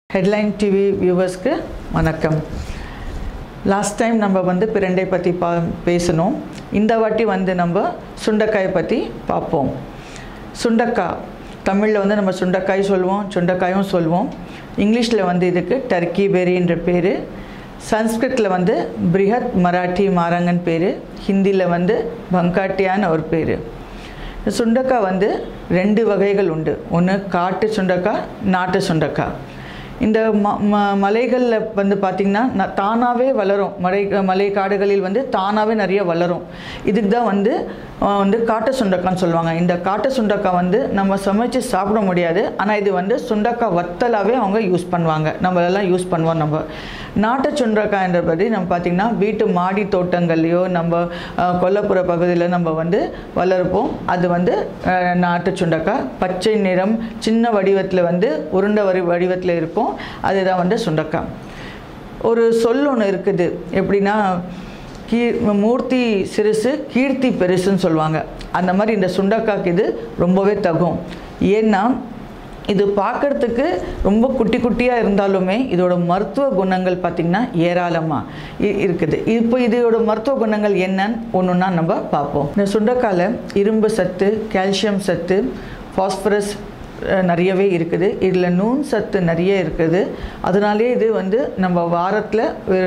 headline TV வியூவர்ஸ்க்கு வணக்கம் last time நம்ம வந்து பிரண்டை பற்றி பா பேசணும் இந்த வாட்டி வந்து நம்ம சுண்டைக்காயை பற்றி பார்ப்போம் சுண்டக்காய் தமிழில் வந்து நம்ம சுண்டைக்காய் சொல்லுவோம் சுண்டைக்காயும் சொல்லுவோம் இங்கிலீஷில் வந்து இதுக்கு டர்க்கி பெரின்ற பேர் சன்ஸ்கிருத்தில் வந்து பிரிஹத் மராட்டி மாரங்கன் பேர் ஹிந்தியில் வந்து பங்காட்டியான்னு ஒரு பேர் இந்த சுண்டக்காய் வந்து ரெண்டு வகைகள் உண்டு ஒன்று காட்டு சுண்டக்காய் நாட்டு சுண்டக்காய் இந்த ம ம மலைகளில் வந்து பார்த்திங்கன்னா ந- தானாகவே வளரும் மலை மலை காடுகளில் வந்து தானாகவே நிறைய வளரும் இதுக்கு தான் வந்து அஹ், வந்து காட்டு சுண்டக்கான்னு சொல்லுவாங்க இந்த காட்டு சுண்டக்காய் வந்து நம்ம சமைச்சு சாப்பிட முடியாது ஆனால் இது வந்து சுண்டக்காய் வத்தலாகவே அவங்க யூஸ் பண்ணுவாங்க நம்மளெல்லாம் யூஸ் பண்ணுவோம் நம்ம நாட்டு சுண்டக்காய்ன்ற பற்றி நம்ம பார்த்திங்கன்னா வீட்டு மாடி தோட்டங்கள்லையோ நம்ம அஹ், கொல்லைப்புற பகுதியில் நம்ம வந்து வளர்ப்போம் அது வந்து அஹ், நாட்டு சுண்டக்காய் பச்சை நிறம் சின்ன வடிவத்தில் வந்து உருண்டை வடி வடிவத்தில் இருக்கும் அதுதான் வந்து சுண்டக்காய் ஒரு சொல் ஒன்று இருக்குது எப்படின்னா கீ மூர்த்தி சிறுசு கீர்த்தி பெருசுன்னு சொல்லுவாங்க அந்த மாதிரி இந்த சுண்டக்காய்க்கு இது ரொம்பவே தகும் ஏன்னா இது பார்க்கறதுக்கு ரொம்ப குட்டி குட்டியாக இருந்தாலுமே இதோட மருத்துவ குணங்கள் பார்த்திங்கன்னா ஏராளமாக இருக்குது இப்போ இதோட மருத்துவ குணங்கள் என்னன்னு ஒன்று ஒன்றா நம்ம பார்ப்போம் இந்த சுண்டைக்காயில் இரும்பு சத்து கால்சியம் சத்து ஃபாஸ்பரஸ் அஹ், நிறையவே இருக்குது இதில் நூன் சத்து நிறைய இருக்குது அதனாலே இது வந்து நம்ம வாரத்தில்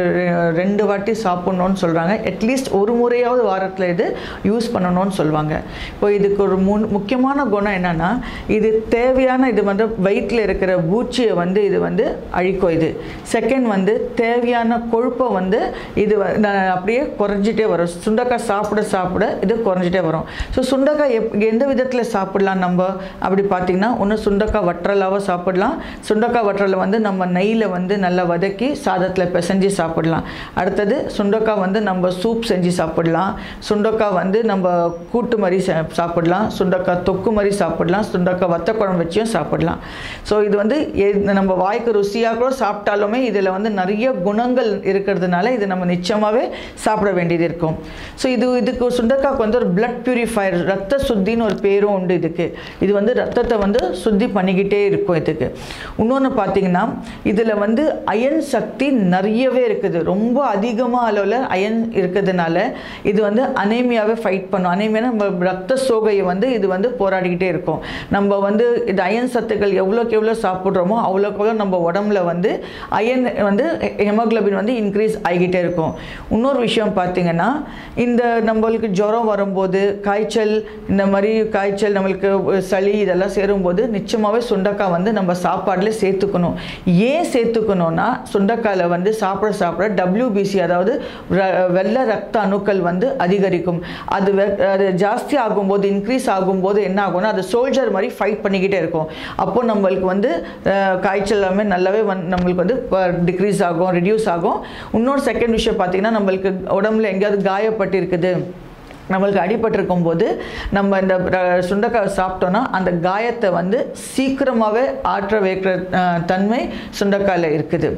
ரெண்டு வாட்டி சாப்பிட்ணுன்னு சொல்கிறாங்க அட்லீஸ்ட் ஒரு முறையாவது வாரத்தில் இது யூஸ் பண்ணணும்னு சொல்லுவாங்க இப்போ இதுக்கு ஒரு முன் முக்கியமான குணம் என்னென்னா இது தேவையான இது வந்து வயிற்றில் இருக்கிற பூச்சியை வந்து இது வந்து அழிக்கும் இது செகண்ட் வந்து தேவையான கொழுப்பை வந்து இது வ- ந- அப்படியே குறைஞ்சிட்டே வரும் சுண்டக்காய் சாப்பிட சாப்பிட இது குறைஞ்சிட்டே வரும் ஸோ சுண்டக்காய் எப் எந்த விதத்தில் சாப்பிடலாம் நம்ம அப்படி பார்த்தீங்கன்னா ஒன்று சுண்டக்காய் வற்றலாவாக சாப்பிடலாம் சுண்டக்காய் வற்றலை வந்து நம்ம நெய்யில் வந்து நல்லா வதக்கி சாதத்தில் பிசைஞ்சு சாப்பிடலாம் அடுத்தது சுண்டக்காய் வந்து நம்ம சூப் செஞ்சு சாப்பிடலாம் சுண்டக்காய் வந்து நம்ம கூட்டு மாதிரி சா- சாப்பிடலாம் சுண்டக்காய் தொக்கு மாதிரி சாப்பிடலாம் சுண்டக்காய் வத்த குழம்பு வச்சியும் சாப்பிடலாம் ஸோ இது வந்து எ- நம்ம வாய்க்கு ருசியாக கூட சாப்பிட்டாலுமே இதில் வந்து நிறைய குணங்கள் இருக்கிறதுனால இது நம்ம நிச்சயமாகவே சாப்பிட வேண்டியது இருக்கும் ஸோ இது இதுக்கு சுண்டக்காய்க்கு வந்து ஒரு பிளட் பியூரிஃபையர் ரத்த சுத்தின்னு ஒரு பேரும் உண்டு இதுக்கு இது வந்து ரத்தத்தை வந்து சுத்தி பண்ணிக்கிட்டே இருக்கும் இதுக்கு இன்னொன்று பார்த்தீங்கன்னா இதில் வந்து அயன் சக்தி நிறையவே இருக்குது ரொம்ப அதிகமாக அளவில் அயன் இருக்கிறதுனால இது வந்து அனேமியாவே ஃபைட் பண்ணும் அனேமியா நம்ம ரத்த சோகையை வந்து இது வந்து போராடிக்கிட்டே இருக்கும் நம்ம வந்து இது அயன் சத்துக்கள் எவ்வளோக்கு எவ்வளோ சாப்பிட்றோமோ அவ்வளோக்கு எவ்வளோ நம்ம உடம்புல வந்து அயன் வந்து ஹெமோகுளோபின் வந்து இன்க்ரீஸ் ஆகிக்கிட்டே இருக்கும் இன்னொரு விஷயம் பார்த்தீங்கன்னா இந்த நம்மளுக்கு ஜுரம் வரும்போது காய்ச்சல் இந்த மாதிரி காய்ச்சல் நம்மளுக்கு சளி இதெல்லாம் சேரும்போது நிச்சயமாகவே சுண்டக்காய் வந்து நம்ம சாப்பாடில் சேர்த்துக்கணும் ஏன் சேர்த்துக்கணும்னா சுண்டக்காயில் வந்து சாப்பிட சாப்பிட டபிள்யூபிசி அதாவது ர- வெள்ளை ரத்த அணுக்கள் வந்து அதிகரிக்கும் அது வெ- அது ஜாஸ்தி ஆகும்போது இன்க்ரீஸ் ஆகும்போது என்ன ஆகும்னா அது சோல்ஜர் மாதிரி ஃபைட் பண்ணிக்கிட்டே இருக்கும் அப்போ நம்மளுக்கு வந்து அஹ், காய்ச்சல் எல்லாமே நல்லாவே வந்து நம்மளுக்கு வந்து டிக்ரீஸ் ஆகும் ரெடியூஸ் ஆகும் இன்னொரு செகண்ட் விஷயம் பார்த்தீங்கன்னா நம்மளுக்கு உடம்புல எங்கேயாவது காயப்பட்டு இருக்குது நம்மளுக்கு அடிபட்டிருக்கும் போது நம்ம இந்த ர- சுண்டைக்காய் சாப்பிட்டோன்னா அந்த காயத்தை வந்து சீக்கிரமாகவே ஆற்ற வைக்கிற அஹ், தன்மை சுண்டைக்காயில் இருக்குது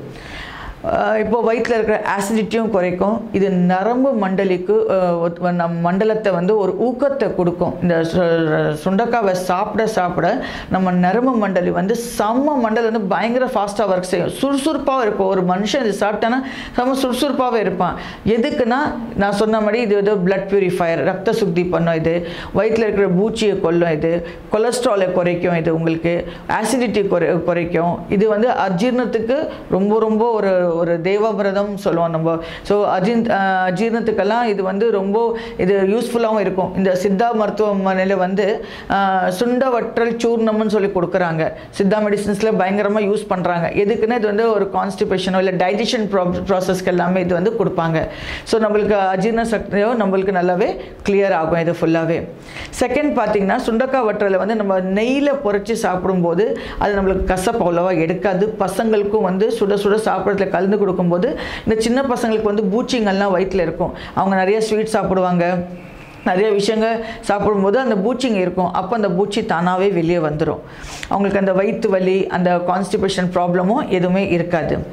அஹ், இப்போ வயிற்றில் இருக்கிற ஆசிடிட்டியும் குறைக்கும் இது நரம்பு மண்டலிக்கு அஹ், ஒத்- நம் மண்டலத்தை வந்து ஒரு ஊக்கத்தை கொடுக்கும் இந்த சு- சுண்டைக்காவை சாப்பிட சாப்பிட நம்ம நரம்பு மண்டலி வந்து செம்ம மண்டலம் வந்து பயங்கர ஃபாஸ்ட்டாக ஒர்க் செய்யும் சுறுசுறுப்பாக இருக்கும் ஒரு மனுஷன் இது சாப்பிட்டானா செம்ம சுறுசுறுப்பாகவே இருப்பான் எதுக்குன்னா நான் சொன்ன மாதிரி இது ஏதோ பிளட் பியூரிஃபையர் ரத்த சுத்தி பண்ணும் இது வயிற்றில் இருக்கிற பூச்சியை கொல்லும் இது கொலஸ்ட்ராலை குறைக்கும் இது உங்களுக்கு ஆசிடிட்டி குறை குறைக்கும் இது வந்து அஜீரணத்துக்கு ரொம்ப ரொம்ப ஒரு ஒரு தேவபிரதம் சொல்லுவோம் நம்ம ஸோ அஜீன் அஹ், அஜீரணத்துக்கெல்லாம் இது வந்து ரொம்ப இது யூஸ்ஃபுல்லாகவும் இருக்கும் இந்த சித்தா மருத்துவமனையில் வந்து அஹ், சுண்டவற்றல் சூர்ணம்னு சொல்லி கொடுக்குறாங்க சித்தா மெடிசின்ஸில் பயங்கரமாக யூஸ் பண்ணுறாங்க எதுக்குன்னா இது வந்து ஒரு கான்ஸ்டிபேஷனோ இல்லை டைஜஷன் ப்ராசஸ்க்கு எல்லாமே இது வந்து கொடுப்பாங்க ஸோ நம்மளுக்கு அஜீரண சக்தியோ நம்மளுக்கு நல்லாவே கிளியர் ஆகும் இது ஃபுல்லாகவே செகண்ட் பார்த்தீங்கன்னா சுண்டக்காய் வற்றலை வந்து நம்ம நெய்யில் பொரிச்சு சாப்பிடும்போது அது நம்மளுக்கு கசப்பு அவ்வளோவா எடுக்காது பசங்களுக்கும் வந்து சுட சுட சாப்பிட்றதுல கலந்து கொடுக்கும்போது இந்த சின்ன பசங்களுக்கு வந்து பூச்சிங்கெல்லாம் வயிற்றில் இருக்கும் அவங்க நிறைய ஸ்வீட் சாப்பிடுவாங்க நிறைய விஷயங்கள் சாப்பிடும்போது அந்த பூச்சிங்க இருக்கும் அப்போ அந்த பூச்சி தானாகவே வெளியே வந்துடும் அவங்களுக்கு அந்த வயிற்று வலி அந்த கான்ஸ்டிபேஷன் ப்ராப்ளமும் எதுவுமே இருக்காது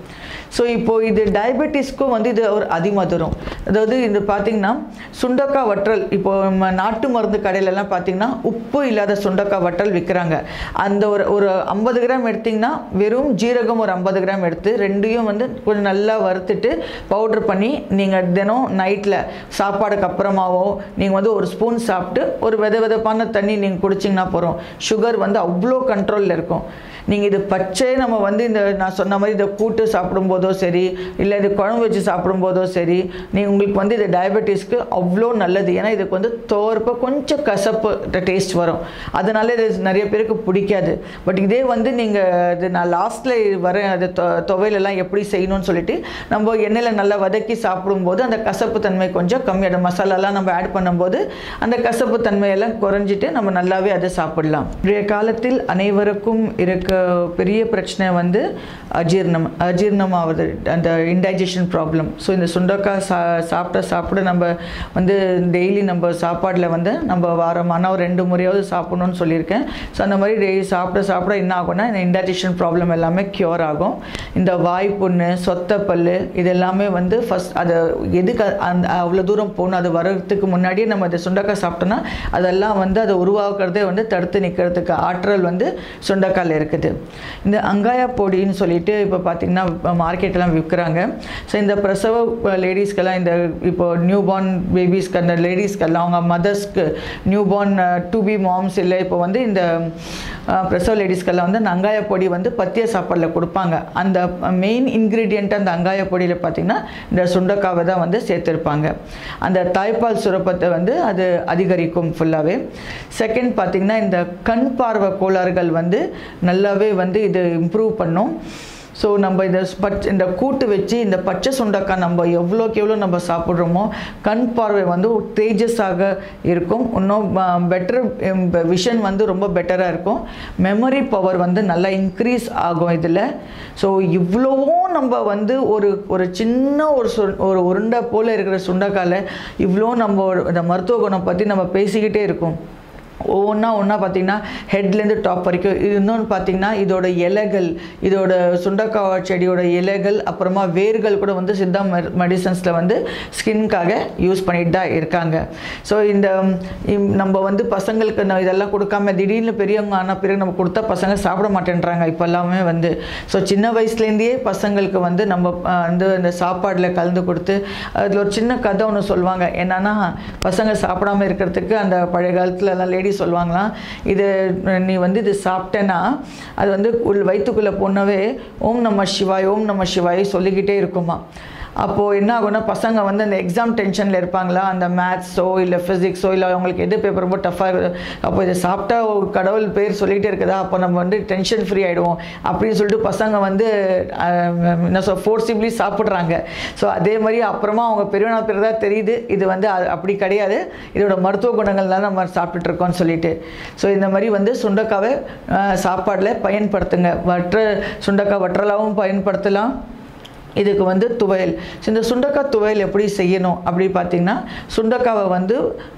ஸோ இப்போது இது டயபெட்டிஸ்க்கும் வந்து இது ஒரு அதிமதுரம் அதாவது இது பார்த்திங்கன்னா சுண்டக்காய் வற்றல் இப்போ நம்ம நாட்டு மருந்து கடையிலலாம் பார்த்திங்கன்னா உப்பு இல்லாத சுண்டக்காய் வற்றல் விற்கிறாங்க அந்த ஒரு ஒரு ஐம்பது கிராம் எடுத்திங்கன்னா வெறும் ஜீரகம் ஒரு ஐம்பது கிராம் எடுத்து ரெண்டையும் வந்து கொஞ்சம் நல்லா வறுத்துட்டு பவுட்ரு பண்ணி நீங்கள் தினம் நைட்டில் சாப்பாடுக்கு அப்புறமாவோ நீங்கள் வந்து ஒரு ஸ்பூன் சாப்பிட்டு ஒரு வித விதப்பான தண்ணி நீங்கள் குடிச்சிங்கன்னா போகிறோம் சுகர் வந்து அவ்வளோ கண்ட்ரோலில் இருக்கும் நீங்கள் இது பச்சை நம்ம வந்து இந்த நான் சொன்ன மாதிரி இதை கூட்டு சாப்பிடும்போதோ சரி இல்லை இது குழம்பு வச்சு சாப்பிடும்போதோ சரி நீ உங்களுக்கு வந்து இது டயபெட்டிஸ்க்கு அவ்வளோ நல்லது ஏன்னா இதுக்கு வந்து தோற்ப கொஞ்சம் கசப்பு டேஸ்ட் வரும் அதனால இது நிறைய பேருக்கு பிடிக்காது பட் இதே வந்து நீங்கள் இது நான் லாஸ்ட்டில் வர அது தொ துவையிலெல்லாம் எப்படி செய்யணும்னு சொல்லிட்டு நம்ம எண்ணெயில் நல்லா வதக்கி சாப்பிடும்போது அந்த கசப்பு தன்மை கொஞ்சம் கம்மியாகிடும் மசாலாலாம் நம்ம ஆட் பண்ணும்போது அந்த கசப்பு தன்மையெல்லாம் குறைஞ்சிட்டு நம்ம நல்லாவே அதை சாப்பிடலாம் இன்றைய காலத்தில் அனைவருக்கும் இருக்க பெரிய பிரச்சனை வந்து அஜீர்ணம் அஜீர்ணம் ஆகுது அந்த இன்டைஜஷன் ப்ராப்ளம் ஸோ இந்த சுண்டக்காய் சா சாப்பிட சாப்பிட நம்ம வந்து டெய்லி நம்ம சாப்பாடில் வந்து நம்ம வாரமான ஒரு ரெண்டு முறையாவது சாப்பிடணும்னு சொல்லியிருக்கேன் ஸோ அந்த மாதிரி டெய்லி சாப்பிட சாப்பிட என்ன ஆகும்னா இந்த இன்டைஜஷன் ப்ராப்ளம் எல்லாமே க்யூர் ஆகும் இந்த வாய் புண்ணு சொத்த பல் இது எல்லாமே வந்து ஃபஸ்ட் அதை எதுக்கு அந்த அவ்வளோ தூரம் போகணும் அது வர்றதுக்கு முன்னாடியே நம்ம இந்த சுண்டக்காய் சாப்பிட்டோன்னா அதெல்லாம் வந்து அதை உருவாக்குறதே வந்து தடுத்து நிற்கிறதுக்கு ஆற்றல் வந்து சுண்டக்காயில் இருக்குது இந்த அங்காயா பொடின்னு சொல்லிட்டு இப்போ பார்த்திங்கன்னா மார்க்கெட்டெல்லாம் விற்கிறாங்க ஸோ இந்த பிரசவ லேடிஸ்க்கெல்லாம் இந்த இப்போ நியூ பார்ன் பேபிஸ்க்கு அந்த லேடிஸ்க்கெல்லாம் அவங்க மதர்ஸ்க்கு new born to be moms இல்லை இப்போ வந்து இந்த அஹ், பிரசவ லேடிஸ்க்கெல்லாம் வந்து அந்த அங்காய பொடி வந்து பத்திய சாப்பாடில் கொடுப்பாங்க அந்த மெயின் இன்க்ரீடியண்ட் அந்த அங்காய பொடியில் பார்த்திங்கன்னா இந்த சுண்டக்காவை தான் வந்து சேர்த்துருப்பாங்க அந்த தாய்ப்பால் சுரப்பத்தை வந்து அது அதிகரிக்கும் ஃபுல்லாகவே செகண்ட் பார்த்திங்கன்னா இந்த கண் பார்வை கோளாறுகள் வந்து நல்லாவே வந்து இது இம்ப்ரூவ் பண்ணும் ஸோ நம்ம இந்த பச் இந்த கூட்டு வச்சு இந்த பச்சை சுண்டக்காய் நம்ம எவ்வளோக்கு எவ்வளோ நம்ம சாப்பிட்றோமோ கண் பார்வை வந்து தேஜஸாக இருக்கும் இன்னும் பெட்டர் விஷன் வந்து ரொம்ப பெட்டராக இருக்கும் மெமரி பவர் வந்து நல்லா இன்க்ரீஸ் ஆகும் இதில் ஸோ இவ்வளவும் நம்ம வந்து ஒரு ஒரு சின்ன ஒரு சு ஒரு உருண்டை போல் இருக்கிற சுண்டைக்காயில் இவ்வளோ நம்ம ஒரு- இந்த மருத்துவ குணம் பற்றி நம்ம பேசிக்கிட்டே இருக்கோம் ஒவ்வொன்றா ஒன்றா பார்த்தீங்கன்னா ஹெட்லேருந்து டாப் வரைக்கும் இது இன்னொன்று பார்த்தீங்கன்னா இதோட இலைகள் இதோட சுண்டக்காய் செடியோட இலைகள் அப்புறமா வேர்கள் கூட வந்து சித்தா மெடிசன்ஸில் வந்து ஸ்கின்காக யூஸ் பண்ணிட்டு தான் இருக்காங்க ஸோ இந்த இம், நம்ம வந்து பசங்களுக்கு நான் இதெல்லாம் கொடுக்காம திடீர்னு பெரியவங்க ஆன பிறகு நம்ம கொடுத்தா பசங்க சாப்பிட மாட்டேன்றாங்க இப்போ எல்லாமே வந்து ஸோ சின்ன வயசுலேருந்தே பசங்களுக்கு வந்து நம்ம அஹ், வந்து இந்த சாப்பாடில் கலந்து கொடுத்து அதில் ஒரு சின்ன கதை ஒன்று சொல்லுவாங்க என்னன்னா பசங்க சாப்பிடாம இருக்கிறதுக்கு அந்த பழைய காலத்துல எல்லாம் லேடி சொல்லுவாங்களாம் இது நீ வந்து இது சாப்பிட்டேன்னா அது வந்து உள் வயிற்றுக்குள்ளே போனவே ஓம் நம சிவாய் ஓம் நம சிவாய் சொல்லிக்கிட்டே இருக்குமா அப்போது என்ன ஆகும்னா பசங்க வந்து அந்த எக்ஸாம் டென்ஷனில் இருப்பாங்களா அந்த மேத்ஸோ இல்லை ஃபிசிக்ஸோ இல்லை அவங்களுக்கு எது பேப்பர் ரொம்ப டஃப்பாக இருக்குது அப்போ இதை சாப்பிட்டா ஒரு கடவுள் பேர் சொல்லிகிட்டே இருக்குதா அப்போ நம்ம வந்து டென்ஷன் ஃப்ரீ ஆகிடுவோம் அப்படின்னு சொல்லிட்டு பசங்க வந்து ஆஹ், என்ன சொல் ஃபோர்சிப்லி சாப்பிட்றாங்க ஸோ அதே மாதிரி அப்புறமா அவங்க பெரியவனா பேர் தான் தெரியுது இது வந்து அ- அப்படி கிடையாது இதோட மருத்துவ குணங்கள் தான் நம்ம சாப்பிட்டுட்டு இருக்கோம்னு சொல்லிட்டு ஸோ இந்த மாதிரி வந்து சுண்டக்காவை சாப்பாடில் பயன்படுத்துங்க வற்ற சுண்டக்காய் வற்றலாகவும் பயன்படுத்தலாம் இதுக்கு வந்து துவையல் ஸோ இந்த சுண்டக்காய் துவையல் எப்படி செய்யணும் அப்படி பார்த்தீங்கன்னா சுண்டக்காவை வந்து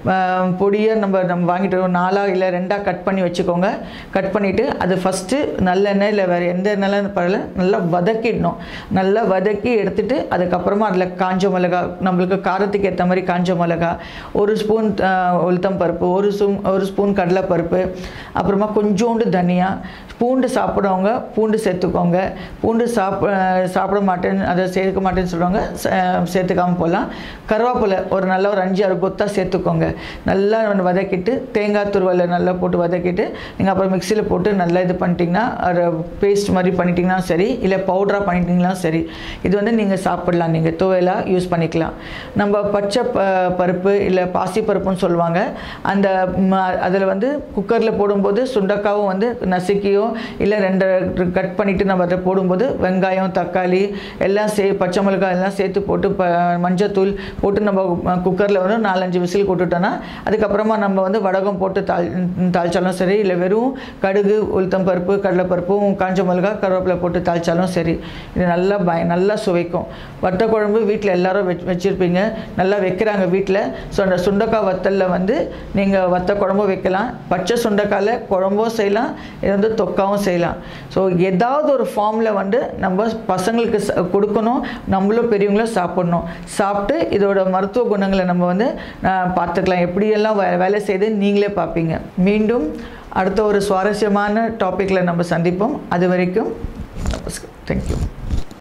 பொடியாக நம்ம நம்ம வாங்கிட்டு வரோம் நாலாக இல்லை ரெண்டாக கட் பண்ணி வச்சுக்கோங்க கட் பண்ணிவிட்டு அது ஃபஸ்ட்டு நல்லெண்ணெய் இல்லை வேறு எந்த எண்ணெயில் பரவாயில்ல நல்லா வதக்கிடணும் நல்லா வதக்கி எடுத்துட்டு அதுக்கப்புறமா அதில் காஞ்ச மிளகா நம்மளுக்கு காரத்துக்கு ஏற்ற மாதிரி காஞ்ச மிளகா ஒரு ஸ்பூன் உளுத்தம் பருப்பு ஒரு ஸ்பூன் ஒரு ஸ்பூன் கடலைப்பருப்பு அப்புறமா கொஞ்சோண்டு தனியா பூண்டு சாப்பிட்றவங்க பூண்டு சேர்த்துக்கோங்க பூண்டு சாப்பிட சாப்பிட மாட்டேன்னு அதை சேர்க்க மாட்டேன்னு சொல்கிறவங்க சேர்த்துக்காம போகலாம் கருவேப்பிலை ஒரு நல்ல ஒரு அஞ்சு ஆறு கொத்தாக சேர்த்துக்கோங்க நல்லா வந்து வதக்கிட்டு தேங்காய் துருவலை நல்லா போட்டு வதக்கிட்டு நீங்கள் அப்புறம் மிக்சியில் போட்டு நல்லா இது பண்ணிட்டீங்கன்னா அதை பேஸ்ட் மாதிரி பண்ணிட்டீங்கன்னா சரி இல்லை பவுடராக பண்ணிட்டீங்கன்னா சரி இது வந்து நீங்கள் சாப்பிடலாம் நீங்கள் துவையலாக யூஸ் பண்ணிக்கலாம் நம்ம பச்சை ப பருப்பு இல்லை பாசி பருப்புன்னு சொல்லுவாங்க அந்த அதில் வந்து குக்கரில் போடும்போது சுண்டக்காவும் வந்து நசுக்கியோ இல்லை ரெண்டு கட் பண்ணிவிட்டு நம்ம அதை போடும்போது வெங்காயம் தக்காளி எல்லாம் சே பச்சை மிளகாய் எல்லாம் சேர்த்து போட்டு ப மஞ்சத்தூள் போட்டு நம்ம குக்கரில் வந்து நாலஞ்சு விசில் போட்டுட்டோன்னா அதுக்கப்புறமா நம்ம வந்து வடகம் போட்டு தாள் தாளிச்சாலும் சரி இல்லை வெறும் கடுகு உளுத்தம் பருப்பு கடலைப்பருப்பும் காஞ்ச மிளகாய் கருவேப்பிலை போட்டு தாளிச்சாலும் சரி இது நல்லா பய நல்லா சுவைக்கும் வத்த குழம்பு வீட்டில் எல்லாரும் வச் வச்சுருப்பீங்க நல்லா வைக்கிறாங்க வீட்டில் ஸோ அந்த சுண்டக்காய் வத்தலில் வந்து நீங்கள் வத்த குழம்பும் வைக்கலாம் பச்சை சுண்டைக்காயில் குழம்பும் செய்யலாம் இது வந்து தொக்காவும் செய்யலாம் ஸோ ஏதாவது ஒரு ஃபார்மில் வந்து நம்ம பசங்களுக்கு ச- கொடுக்க கொடுக்கணும் நம்மளும் பெரியவங்களும் சாப்பிடணும் சாப்பிட்டு இதோட மருத்துவ குணங்களை நம்ம வந்து ஆஹ், பார்த்துக்கலாம் எப்படியெல்லாம் வே வேலை செய்து நீங்களே பார்ப்பீங்க மீண்டும் அடுத்த ஒரு சுவாரஸ்யமான டாப்பிக்கில் நம்ம சந்திப்போம் அது வரைக்கும் தேங்க்யூ